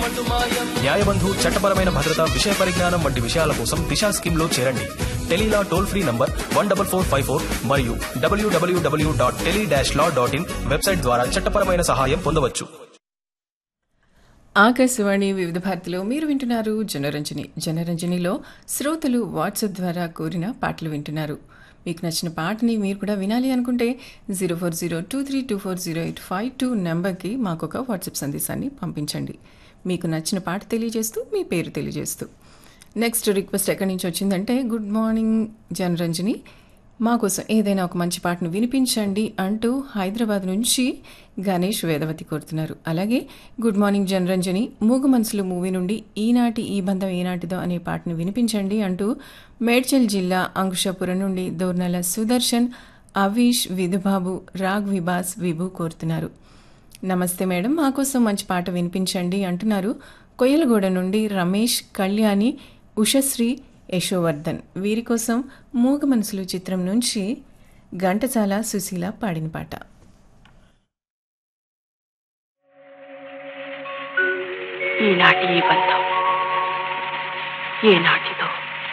న్యాయబంధు చట్టపరమైన భద్రత విషయ పరిజ్ఞానం వంటి విషయాల కోసం దిశా స్కీమ్ లో చేరండి Tele Law toll free number one double four five four మరియు డబ్ల్యూడబ్ల్యూడబ్ల్యూ dot tele dash law dot in website ద్వారా చట్టపరమైన సహాయం పొందవచ్చు ఆకాశవాణి వివిధ భారతిలో మీరు వింటున్నారు జనరంజని జనరంజనిలో శ్రోతలు వాట్సాప్ ద్వారా కోరిన పాటలు వింటున్నారు మీకు నచ్చిన పాటని మీరు కూడా వినాలి అనుకుంటే zero four zero two three two four zero eight five two నెంబర్కి మాకు ఒక వాట్సాప్ సందేశాన్ని పంపించండి మీకు నచ్చిన పాట తెలియజేస్తూ మీ పేరు తెలియజేస్తూ నెక్స్ట్ రిక్వెస్ట్ ఎక్కడి నుంచి వచ్చిందంటే గుడ్ మార్నింగ్ జనరంజని మా కోసం ఏదైనా ఒక మంచి పాటను వినిపించండి అంటూ హైదరాబాద్ నుంచి గణేష్ వేదవతి కోరుతున్నారు అలాగే గుడ్ మార్నింగ్ జనరంజని మూగ మనసులు మూవీ నుండి ఈనాటి ఈ బంధం ఏనాటిదో అనే పాటను వినిపించండి అంటూ మేడ్చల్ జిల్లా అంకుశాపురం నుండి దోర్నల సుదర్శన్ అవీష్ విధుబాబు రాగ్ విబాస్ విభు కోరుతున్నారు నమస్తే మేడం మా కోసం మంచి పాట వినిపించండి అంటున్నారు కొయ్యలగూడ నుండి రమేష్ కళ్యాణి ఉషశ్రీ యశోవర్ధన్ వీరి కోసం మూగ మనసులు చిత్రం నుంచి ఘంటసాల సుశీల పాడిన పాట ఈనాటి ఈ బంధం ఏనాటిదో